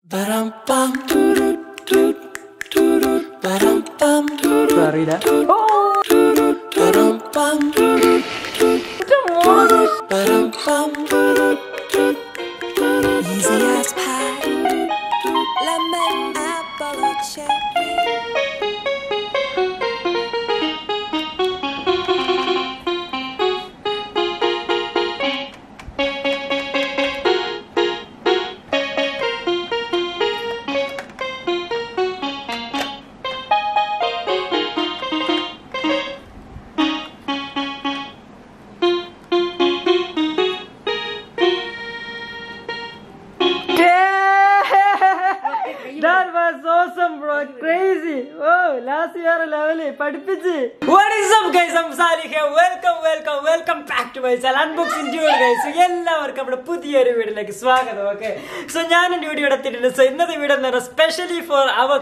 Ba-dum bum doo doo doo Ba-dum bum doo അറിയില്ല Ba-dum bum doo Ba-dum bum doo Easy as pie Lemon apple or cherry That was awesome, bro. Crazy. Oh, last year level പഠിപ്പിച്ച്. What is up, guys? I'm Salih here. Welcome, welcome, welcome back to my channel. Unboxing Jewel, guys. So, എല്ലാവർക്കും നമ്മുടെ പുതിയൊരു വീഡിയോയിലേക്ക് സ്വാഗതം okay so ഞാൻ എന്റെ video എടുത്തിട്ടുണ്ട് so ഇന്നത്തെ വീഡിയോ എന്ന് പറഞ്ഞാൽ specially for our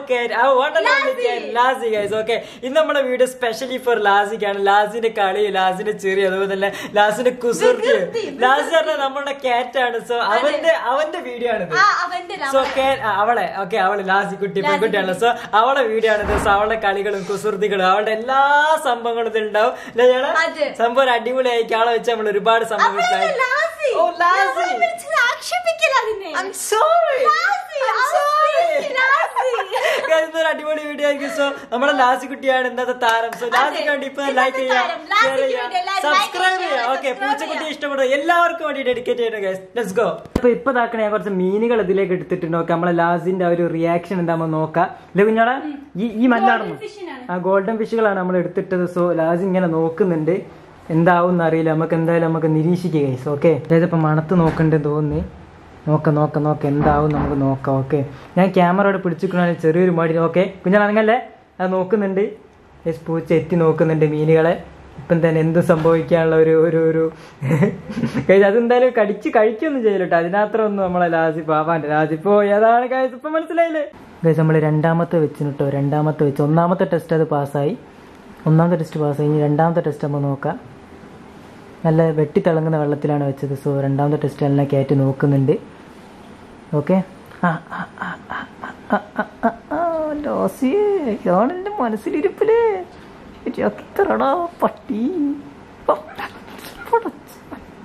Lassie guys okay ഇന്ന് നമ്മുടെ വീഡിയോ സ്പെഷ്യലി ഫോർ ലാസിക്കാണ് ലാസിന്റെ കളി ലാസിന്റെ ചെറിയ അതുപോലെ തന്നെ ലാസിന്റെ കുസൃതി ലാസി പറഞ്ഞാൽ നമ്മുടെ കാറ്റാണ് സോ അവന്റെ അവന്റെ വീഡിയോ ആണിത് ആ, അവന്റെ സോ അവളെ ഓക്കെ അവള് ലാസി കുട്ടി പെൺകുട്ടിയാണ് സോ അവളെ വീഡിയോ ആണ് സോ അവളുടെ കളികളും കുസൃതികളും അവളുടെ എല്ലാ സംഭവങ്ങളും ഇതിൽ ഉണ്ടാവും അല്ലേ ചേട്ടാ അതെ. സംഭവം ഒരു അടിപൊളിയായിരിക്കും ആളെ വെച്ച് നമ്മൾ ഒരുപാട് സംഭവം അവനല്ലേ ലാസി? ഓ ലാസി നമ്മളെ വിളിച്ചത് ആക്ഷേപിക്കല അതിനെ. I'm sorry. ലാസി, I'm അവൻ sorry. വിളിച്ച് ലാസി. Guys, ഇതൊരു അടിപൊളി വീഡിയോ ആയിരിക്കും സോ നമ്മുടെ ലാസി കുട്ടിയാണ് ഇന്നത്തെ താരം സോ ലാസിക്ക് വേണ്ടി ഇപ്പൊ ഇന്നത്തെ ലൈക്ക് ചെയ്യാം താരം. ലാസിക്ക് share ചെയ്യാം വേണ്ടി എല്ലാവരും like സബ്സ്ക്രൈബ് ചെയ്യാം, ചെയ്യാം ഓക്കെ subscribe പൂച്ചക്കുട്ടി ചെയ്യാം. ഇഷ്ടപ്പെടും എല്ലാവർക്കും വേണ്ടി ഡെഡിക്കേറ്റ് ചെയ്യണം ഗൈസ് ലെറ്റ്സ് ഗോ അപ്പൊ ഇപ്പൊ താക്കണ ഞാൻ കുറച്ച് മീനുകൾ ഇതിലേക്ക് എടുത്തിട്ടുണ്ട് നോക്കാം നമ്മളെ ലാസിന്റെ ആ ഒരു റിയാക്ഷൻ എന്താകുമ്പോ നോക്കാം അല്ലെ കുഞ്ഞാളെ ഈ ഈ മല്ലാണെന്നോ Golden fish നാണ്. ആ ഗോൾഡൻ ഫിഷുകളാണ് നമ്മൾ എടുത്തിട്ടത് സോ ലാസ് ഇങ്ങനെ നോക്കുന്നുണ്ട് എന്താവും അറിയില്ല നമുക്ക് എന്തായാലും നമുക്ക് നിരീക്ഷിക്കുക ഗൈസ് ഓക്കെ അതായത് ഇപ്പൊ മണത്ത് നോക്കണ്ടെന്ന് തോന്നി നോക്കാം നോക്കാം നോക്കാം എന്താവും നമുക്ക് നോക്കാം ഓക്കെ ഞാൻ ക്യാമറയോടെ പിടിച്ചിരിക്കണ ചെറിയൊരു മടി ഓക്കെ കുഞ്ഞാണെങ്കല്ലേ അത് നോക്കുന്നുണ്ട് യെസ് പൂച്ച എത്തി നോക്കുന്നുണ്ട് മീനുകളെ ഇപ്പം തന്നെ എന്ത് സംഭവിക്കാനുള്ള ഒരു ഒരു ഒരു കഴിച്ച് അതെന്തായാലും കടിച്ച് കഴിക്കൊന്നും ചെയ്യില്ല കേട്ടോ അതിനകത്രം ഒന്നും നമ്മളെ ലാസി പാവാൻ്റെ ലാസിപ്പോ ഏതാണ് കാഴ്ച ഇപ്പം മനസ്സിലായില്ലേ ഗൈസ് നമ്മൾ രണ്ടാമത്തെ വെച്ചിന് കേട്ടോ രണ്ടാമത്തെ വെച്ച് ഒന്നാമത്തെ ടെസ്റ്റ് അത് പാസ്സായി ഒന്നാമത്തെ ടെസ്റ്റ് പാസ്സായി ഇനി രണ്ടാമത്തെ ടെസ്റ്റ് നമ്മൾ നോക്കാം നല്ല വെട്ടിത്തിളങ്ങുന്ന വെള്ളത്തിലാണ് വെച്ചത് സോ രണ്ടാമത്തെ ടെസ്റ്റ് എല്ലാം കയറ്റി നോക്കുന്നുണ്ട് ഓക്കെ ആ ആ ആ ആ ആ ആ ആ ആ ലോസിയേ ഇതാണ് എൻ്റെ മനസ്സിലിരിപ്പില്ലേ എത്രടാ പട്ടി ഓ, പൊടച്ച്.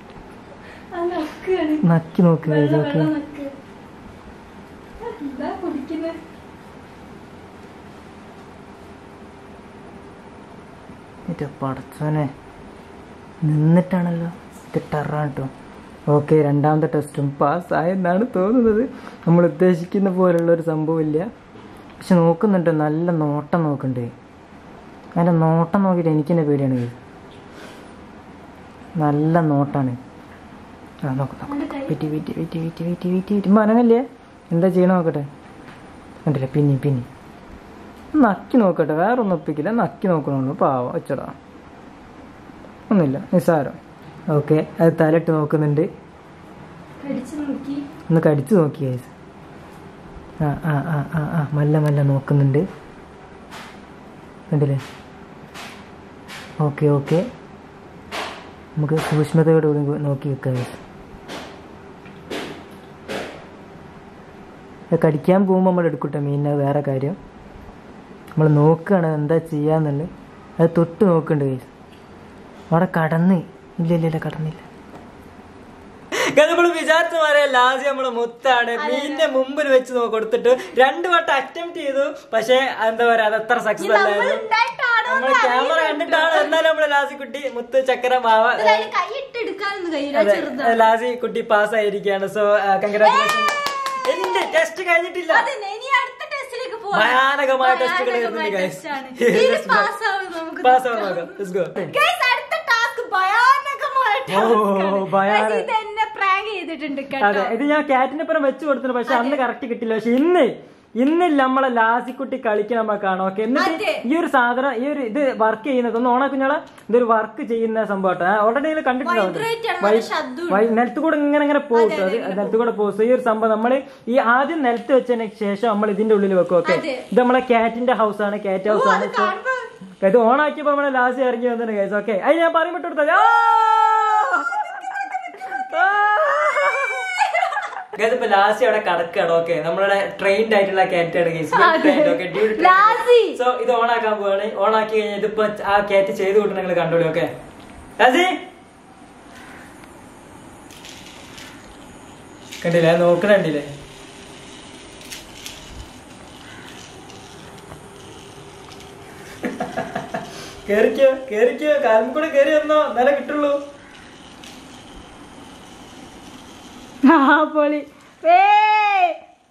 ആ നക്കാണ്. നക്കി നോക്ക് വെള്ള നോക്ക് വെള്ള നക്ക്. എന്താ കുടിക്കുന്നെ? മറ്റേ പടച്ചോനെ നിന്നിട്ടാണല്ലോ ടെററാണ് കേട്ടോ ഓക്കെ രണ്ടാമത്തെ ടെസ്റ്റും പാസ്സായെന്നാണ് തോന്നുന്നത് നമ്മൾ ഉദ്ദേശിക്കുന്ന പോലുള്ള ഒരു സംഭവമില്ല പക്ഷെ നോക്കുന്നുണ്ട് നല്ല നോട്ടം നോക്കണ്ടേ അതിൻ്റെ നോട്ടം നോക്കിയിട്ട് എനിക്ക് തന്നെ പേടിയാണ് ഇത്. നല്ല നോട്ടാണ് ആ നോക്ക് നോക്ക് അവന്റെ കൈ. വെറ്റി വെറ്റി വെറ്റി വെറ്റി വെറ്റി വെറ്റി വെറ്റുമ്പോൾ അനങ്ങല്ലേ എന്താ ചെയ്യണം നോക്കട്ടെ കണ്ടില്ല പിന്നി പിന്നി നക്കി നോക്കട്ടെ വേറെ ഒന്നും ഒപ്പിക്കില്ല നക്കി നോക്കണുള്ളൂ പാവം വെച്ചടാ ഒന്നുമില്ല നിസ്സാരം ഓക്കെ അത് തലയിട്ട് നോക്കുന്നുണ്ട് കടിച്ച് നോക്കി. ഒന്ന് കടിച്ചു നോക്കി guys. ആ ആ ആ ആ ആ മല്ല മല്ല നോക്കുന്നുണ്ട് കണ്ടില്ലേ ഓക്കെ ഓക്കെ നമുക്ക് സൂക്ഷ്മതയോടുകൂടി നോക്കി വെക്കാം guys. ഇത് കടിക്കാൻ പോകുമ്പോൾ നമ്മൾ എടുക്കട്ടെ മീനിനെ വേറെ കാര്യം നമ്മൾ നോക്കുകയാണ് എന്താ ചെയ്യാന്നുള്ളത് അത് തൊട്ട് നോക്കുന്നുണ്ട് guys. അവിടെ കടന്ന് ഇല്ല ഇല്ല ഇല്ല കടന്നില്ല നമ്മൾ വിചാരിച്ച മാറിയ ലാസ്റ്റ് നമ്മള് മുത്താണ് മീനിന്റെ മുമ്പിൽ വെച്ച് നോ- കൊടുത്തിട്ട് രണ്ടു വട്ടം അറ്റംപ്റ്റ് ചെയ്തു പക്ഷെ എന്താ പറയാ അത് അത്ര സക്സസ് നമ്മൾ അല്ലായിരുന്നു ഉണ്ടായിട്ടാണോ നമ്മൾ എന്ന് ക്യാമറ അറിയില്ല. കണ്ടിട്ടാണ് എന്നാലും നമ്മള് ലാസി കുട്ടി മുത്ത് ചക്കര മാവ ഇതിൽ അതിന് കൈയിട്ട് എടുക്കാനൊന്നും കഴിയില്ല അതെ, ചെറുതാണ് ലാസി കുട്ടി പാസ് ആയിരിക്കുകയാണ് സോ കൺഗ്രാറ്റുലേഷൻ എന്റെ ടെസ്റ്റ് കഴിഞ്ഞിട്ടില്ല അതന്നെ ഇനി അടുത്ത ടെസ്റ്റിലേക്ക് പോവാം. ഭയാനകമായ ടെസ്റ്റുകൾ ഭയാനകമായ വരുന്നുണ്ട് guys. ടെസ്റ്റാണ്. Yes, ഇതിൽ let's go. pass ആവുമെന്ന് നമുക്ക് പാസ് ആവാൻ നോക്കാം. നോക്കാം ലെറ്റ്സ് ഗോ Guys, അടുത്ത ടാസ്ക് ഭയാനകമായ task ആണ്. ഭയാനക- Guys, ഇത് എന്നെ prank ചെയ്തിട്ടുണ്ട് അതെ കേട്ടോ ഇത് ഞാൻ കാറ്റിന്റെ പുറം വെച്ച് കൊടുത്തിട്ടുണ്ട് പക്ഷെ അന്ന് കറക്റ്റ് കിട്ടില്ല പക്ഷെ ഇന്ന് ഇന്നില്ല നമ്മളെ ലാസിക്കുട്ടി കളിക്കാൻ നമ്മൾ കാണാം ഓക്കെ എന്നിട്ട് അതെ. ഈ ഒരു സാധനം ഈ ഒരു ഇത് വർക്ക് ചെയ്യുന്നത് ഒന്ന് ഓണാക്കുഞ്ഞാളെ ഇതൊരു വർക്ക് ചെയ്യുന്ന സംഭവം ഓൾറെഡി കണ്ടിട്ടുണ്ടാവും Vibrate ആണ്, നല്ല ശബ്ദമുണ്ട്. വൈ- നിലത്ത് കൂടെ ഇങ്ങനെ ഇങ്ങനെ പോകും അത് നിലത്ത് കൂടെ പോകും ഈ ഒരു സംഭവം നമ്മൾ ഈ ആദ്യം നിലത്ത് വെച്ചതിന് ശേഷം നമ്മൾ ഇതിന്റെ ഉള്ളിൽ വെക്കും ഓക്കെ അതെ. ഇത് നമ്മളെ കാറ്റിന്റെ ഹൗസ് ആണ് കാറ്റ് ഹൗസ് ഓ, ആണ് അത് So, കാണുമ്പോ ഇത് ഓണാക്കിയപ്പോ നമ്മളെ ലാസ്റ്റ് ഇറങ്ങി വന്നിട്ട് ഗൈസ് ഓക്കെ അത് ഞാൻ പറയുമ്പോൾ കൊടുത്തത് ഗൈസ് ഇപ്പൊ ലാസ്റ്റ് അവിടെ കടക്കാണ് ഓക്കെ നമ്മളുടെ ട്രെയിൻഡ് ആയിട്ടുള്ള കാറ്റാണ് അതെ. ലാസി. സോ ഇത് ഓൺ ആക്കാൻ പോവാണ് ഓൺ ആക്കി കഴിഞ്ഞാൽ ഇതിപ്പോ ആ കാറ്റ് ചെയ്ത് കൂട്ടുന്ന നിങ്ങൾ കണ്ടോളൂ ഓക്കെ ലാസി കണ്ടില്ലേ നോക്കണ കണ്ടില്ലേ കേറിക്കോ കേറിക്കോ കാലം കൂടെ കേറി വന്നോ എന്നാലേ കിട്ടുള്ളൂ ആ പൊളി ഏയ്.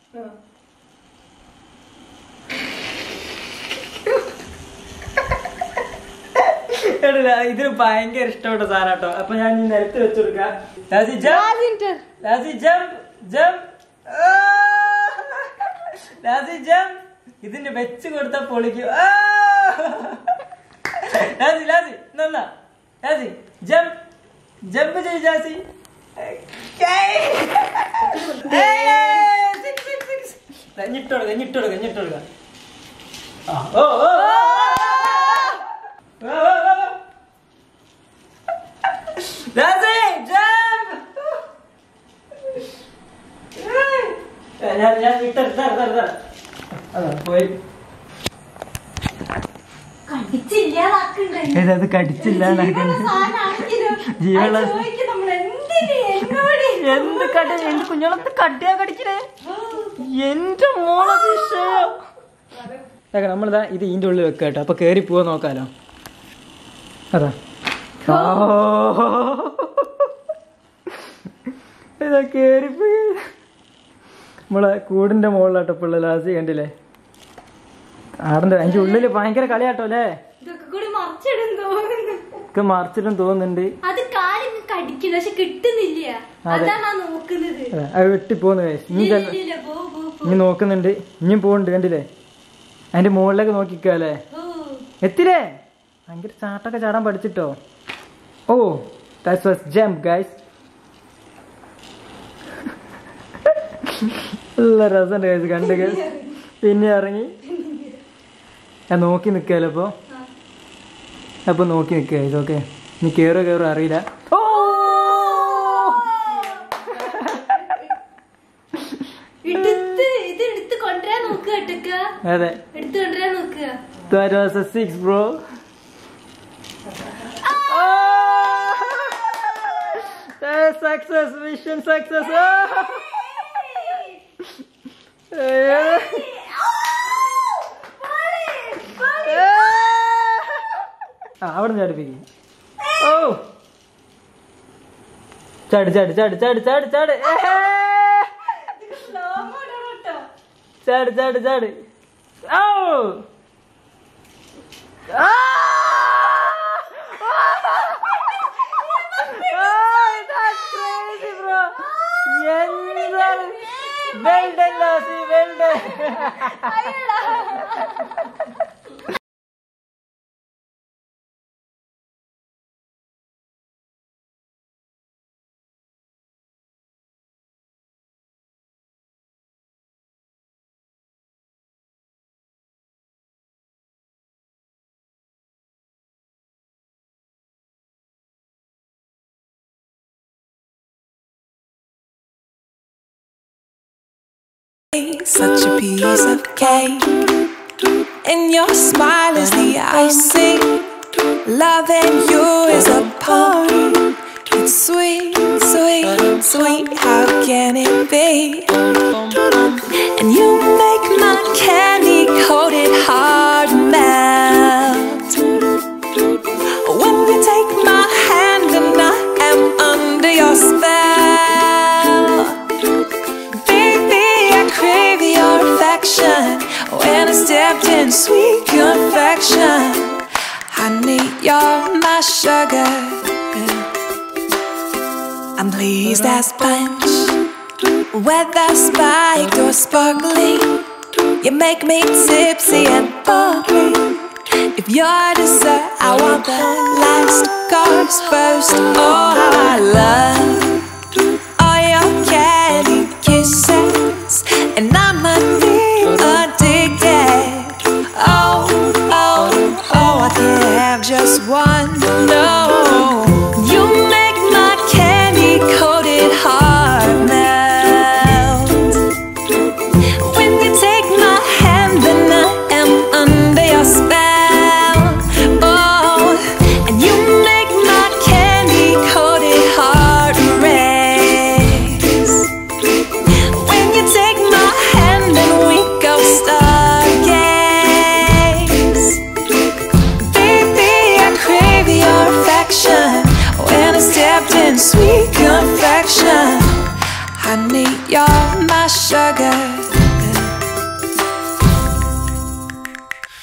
കേട്ടില്ല ഇതിന് ഭയങ്കര ഇഷ്ടപ്പെട്ട സാധനം കേട്ടോ അപ്പൊ ഞാൻ ഈ നിലത്ത് വെച്ചു കൊടുക്കാം ലാസി jump. ലാസിന്റെ. Lassie jump jump Lassie jump ഇതിന് വെച്ച് കൊടുത്താ പൊളിക്കും ആ! ലാസി ലാസി നന്നാ ലാസി ജംപ് ജംപ് ചെയ് ലാസി ഞിട്ടോടുക ഞിട്ടോടുക ഞിട്ടോടുക ആ, ഓ ഓ ഓ. വാ, വാ, വാ, വാ. ലാസി ജംപ് ഞാൻ ഞാൻ വിട്ടു തര തര തര അതാ പോയി കടിച്ചില്ലാതാക്കണ്ടേ. അത് കടിച്ചില്ല ജീവനുള്ള സാധനാണെങ്കിലും ജീവനുള്ള- അത് ചോദിക്കും നമ്മള് എന്തിന് എന്നോട് എന്ത് കട എന്റെ കുഞ്ഞോളത്ത് കട്ടിയാ കടിക്കണേ എന്റെ മോളെ വിഷയം ഇതൊക്കെ നമ്മളിതാ ഇത് ഇതിന്റെ ഉള്ളിൽ വെക്കുക കേട്ടോ അപ്പൊ കേറി പോവാ നോക്കാലോ അതാ ഓ. ഇതാ കേറിപ്പോയി നമ്മളെ കൂടിന്റെ മുകളിലാട്ടോ പിള്ള ലാസ്റ്റ് കണ്ടില്ലേ ആടന്റെ അതിന്റെ ഉള്ളില് ഭയങ്കര കളിയാട്ടോ അല്ലേ ഇതൊക്കെ കൂടി മറിച്ചിടും തോന്നുന്നു ഒക്കെ മറിച്ചിട്ടും തോന്നുന്നുണ്ട് അത് കാലിന് കടിക്കുന്നു പക്ഷെ കിട്ടുന്നില്ല അതെ. അതാണ് ആ നോക്കുന്നത് അതെ, അത് വെട്ടിപ്പോന്ന് guys. ഇനി ഇല്ല, ചെല്ല- ഇല്ല, പോ, പോ, പോ. ഇനി നോക്കുന്നുണ്ട് ഇനിയും പോകണ്ട് കണ്ടില്ലേ അതിന്റെ മുകളിലേക്ക് നോക്കിക്കല്ലേ ഓ. എത്തില്ലേ ഭയങ്കര ചാട്ടൊക്കെ ചാടാൻ പഠിച്ചിട്ടോ oh that's was jump guys നല്ല രസമുണ്ട് ഗൈസ് കണ്ട് ഗൈസ് പിന്നെ ഇറങ്ങി ഞാൻ നോക്കി നിൽക്കാലോ അപ്പൊ അപ്പൊ നോക്കി നിൽക്കുക ഗൈസ് ഓക്കെ നീ കേറോ കേറോ അറിയില്ല ഓ എടുത്ത് ഇത് എടുത്ത് കൊണ്ടുവരാൻ നോക്കുക കേട്ടക്ക അതെ എടുത്ത് കൊണ്ടുവരാൻ നോക്കുക That was a six, bro. Oh! success, mission success. Oh! Yeah. ആ അവിടെ നിന്ന് ചാടിപ്പിക്കും ഓ ചാട് ചാട് ചാട് ചാട് ചാട് ചാട് ഏഹേ. ചാട് ചാട് ചാട് ഓ ആ! Oh, that's crazy, bro. എന്താണ്? Well done, Lassie, well done. Such a piece of cake, and your smile is the icing. Loving you is a poem. It's sweet, sweet, sweet. How can it be? And you make my candy coated heart melt. When you take my hand and I am under your spell. Baby, I crave your affection when I stepped in sweet confection. Honey, you're my sugar. I'm pleased as punch, whether spiked or sparkling. You make me tipsy and bubbly. If you're dessert, I want the last course first. Oh, how I love all your candy kisses, and I'm addicted. Oh, oh, oh, I can't have just one. No, you make my candy coated heart melt.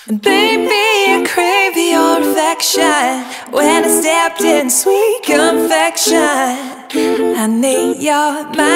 Baby, I crave your affection when I stepped in sweet confection. I need your my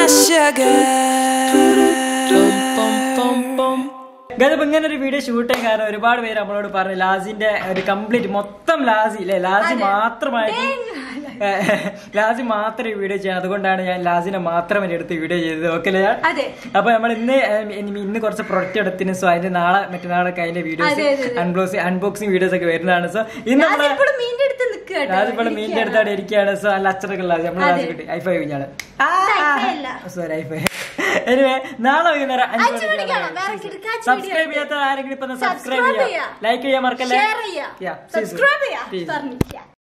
sugar. ഗതപ്പ് ഇങ്ങനെ ഒരു video shoot ചെയ്യാൻ കാരണം ഒരുപാട് പേര് നമ്മളോട് പറഞ്ഞു ലാസിന്റെ ഒരു complete മൊത്തം ലാസി അല്ലെ ലാസി മാത്രമായിട്ട് ലാസി മാത്രം ഈ വീഡിയോ ചെയ്യണം അതുകൊണ്ടാണ് ഞാൻ ലാസിനെ മാത്രം എന്നെ എടുത്ത് വീഡിയോ ചെയ്തത് ഓക്കെ അല്ലേ അതെ. അപ്പൊ നമ്മൾ ഇന്ന് ഏഹ്, ഇനി ഇന്ന് കുറച്ച് പ്രൊഡക്റ്റ് എടുത്തിന് സോ അതിന്റെ നാളെ മറ്റന്നാളൊക്കെ അതിന്റെ വീഡിയോസ് അതെ, അതെ, അതെ. അൺബോക്സിംഗ് അൺബോക്സിംഗ് വീഡിയോസ് ഒക്കെ വരുന്നതാണ് സോ ഇന്ന് നമ്മള് എപ്പോഴും മീൻ്റെ അടുത്ത് നിൽക്കുക ലാസ് ഇപ്പോൾ മീനിന്റെ അടുത്താണ് ഇരിക്കുകയാണ് സോ നല്ല അച്ചടക്കം ലാസി നമ്മൾ ലാസി കിട്ടി ഐഫൈ കഴിഞ്ഞാണ് സോറി ഐഫൈ എനിവേ നാളെ വൈകുന്നേരം അഞ്ച് അഞ്ച് മണിക്കാണോ? വേറെ കിടക്കാച്ചി സബ്സ്ക്രൈബ് video ചെയ്യാത്ത ആരെങ്കിലും ഇപ്പൊ സബ്സ്ക്രൈബ് Subscribe ചെയ്യാം ചെയ്യാ. ലൈക്ക് ചെയ്യാൻ മറക്കല്ലേ ഷെയർ ചെയ്യാ Yeah, see you soon. Subscribe ചെയ്യാ Peace. പറഞ്ഞില്ല